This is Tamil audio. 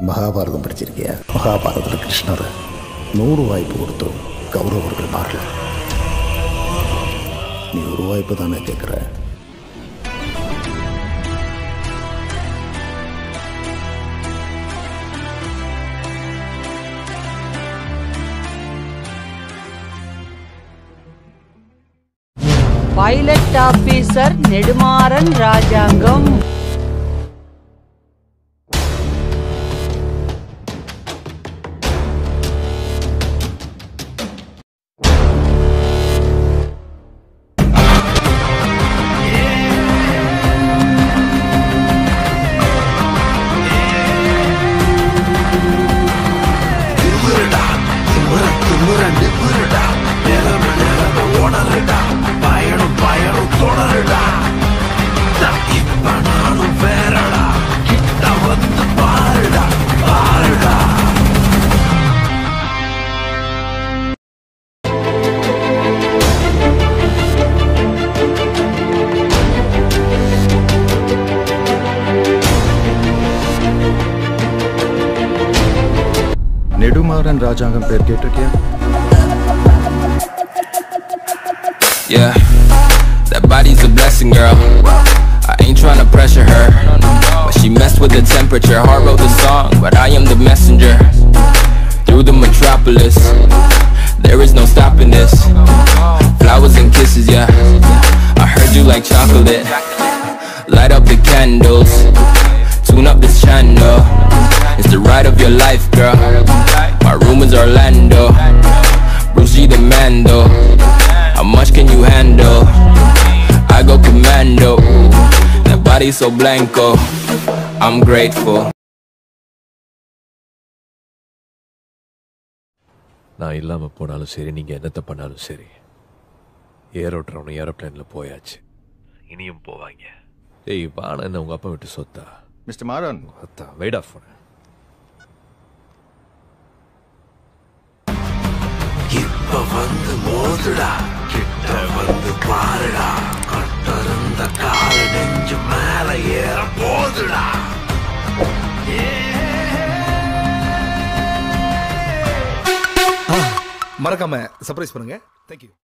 மகாபாரதம் படிச்சிருக்கியா மகாபாரதத்தில் கிருஷ்ணர் நூறு வாய்ப்பு கொடுத்தோம் கௌரவர்கள் மாறல நீ ஒரு வாய்ப்பு தானே கேட்குற பைலட் ஆபீசர் நெடுமாறன் ராஜாங்கம் நெடுமாறன் ராஜாங்கம் பேர் கேட்டிருக்கியா Yeah, that body's a blessing, girl. I ain't tryna pressure her, but she messed with the temperature. Heart wrote the song, but I am the messenger. Through the metropolis, there is no stopping this. Flowers and kisses, yeah. I heard you like chocolate. Light up the candles, tune up this channel. It's the ride of your life, girl. My room is Orlando. Bruce G the Mando. How much can you handle? I go commando. That body so blanco. I'm grateful. நான் இல்லாமல் போனாலும் சரி நீங்கள் என்னத்தை பண்ணாலும் சரி ஏரோட்ரவனும் ஏரோப்ளேனில் போயாச்சு இனியும் போவாங்க ஏய் வானம் என்ன உங்கள் அப்பா விட்டு சொத்தா மிஸ்டர் மாறன் அத்தா வெயிட் ஆஃப் பண்ண மறக்காம சர்ப்ரைஸ் பண்ணுங்க தேங்க்யூ